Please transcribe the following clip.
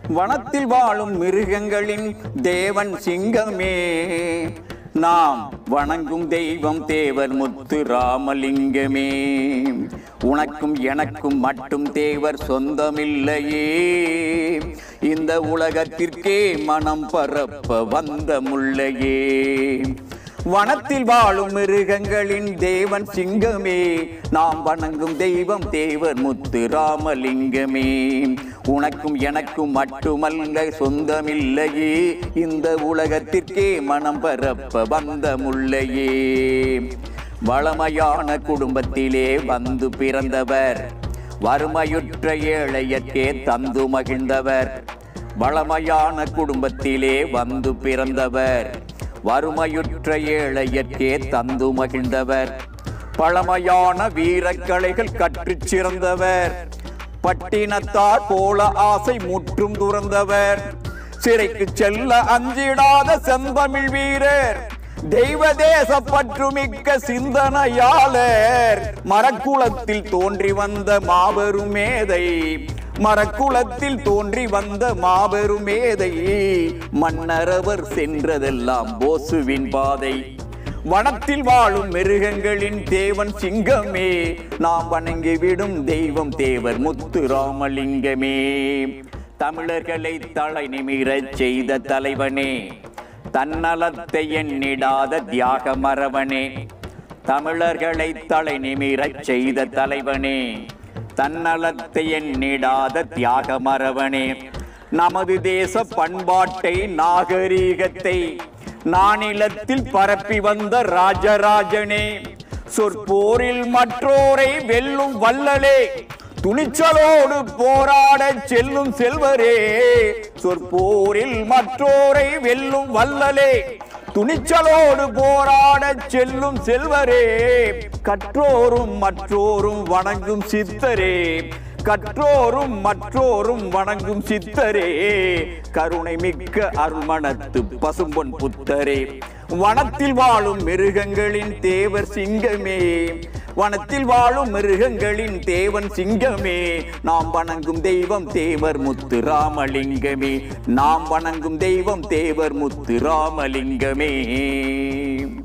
வனத்தில் வாழும் மிருகங்களின் தேவன் சிங்கமே நாம் வணங்கும் தெய்வம் தேவர் முத்து ராமலிங்கமே உனக்கும் எனக்கும் மட்டும் தேவர் சொந்தமில்லையே இந்த உலகத்திற்கே மனம் பரப்ப வந்த முல்லையே வனத்தில் வாழும் மிருகங்களின் தேவன் சிங்கமே நாம் வணங்கும் தெய்வம் தேவர் முத்து ராமலிங்கமே உனக்கும் எனக்கும் மட்டுமல்ல சொந்தமில்லையே இந்த உலகத்திற்கே மனம் பரப்ப வந்த முல்லையே வளமையான குடும்பத்திலே வந்து பிறந்தவர் வறுமையுற்ற ஏழையற்கே தந்து மகிழ்ந்தவர் வளமையான குடும்பத்திலே வந்து பிறந்தவர் வறுமையுற்ற ஏழையற்கே தந்து மகிழ்ந்தவர் பழமையான வீரக்கலைகள் கற்றுச் சிறந்தவர் பட்டினத்தார் போல ஆசை முற்றும் துறந்தவர் சிறைக்கு செல்ல அஞ்சிடாத செந்தமிழ் வீரர் தெய்வ தேச பற்றுமிக்க சிந்தனையாளர் மரக்குளத்தில் தோன்றி வந்த மாபெரும் மேதை மரக்குளத்தில் தோன்றி வந்த மாபெரும் மேதை மன்னரவர் சென்றதெல்லாம் போசுவின் பாதை வனத்தில் வாழும் மிருகங்களின் தேவன் சிங்கமே நாம் வணங்கி விடும் தெய்வம் தேவர் முத்து ராமலிங்கமே தமிழர்களை தலை நிமிரச் செய்த தலைவனே தன்னலத்தை எண்ணிடாத தியாக மரவனே தமிழர்களை தலை நிமிரச் செய்த தலைவனே தன்னலத்தை எண்ணிடாத தியாக மரவனே நமது தேச பண்பாட்டை நாகரீகத்தை நானிலத்தில் பரப்பி வந்த ராஜராஜனே சொற்போரில் மற்றோரை வெல்லும் வல்லலே துணிச்சலோடு போராட செல்லும் செல்வரே சொற்போரில் மற்றோரை வெல்லும் வல்லலே துணிச்சலோடு போராட செல்லும் செல்வரே கற்றோரும் மற்றோரும் வணங்கும் சித்தரே கற்றோரும் மற்றோரும் வணங்கும் சித்தரே கருணை மிக்க அருள்மணத்து பசும்பொன் புத்தரே வனத்தில் வாழும் மிருகங்களின் தேவர் சிங்கமே வனத்தில் வாழும் மிருகங்களின் தேவன் சிங்கமே நாம் வணங்கும் தெய்வம் தேவர் முத்து ராமலிங்கமே நாம் வணங்கும் தெய்வம் தேவர் முத்து ராமலிங்கமே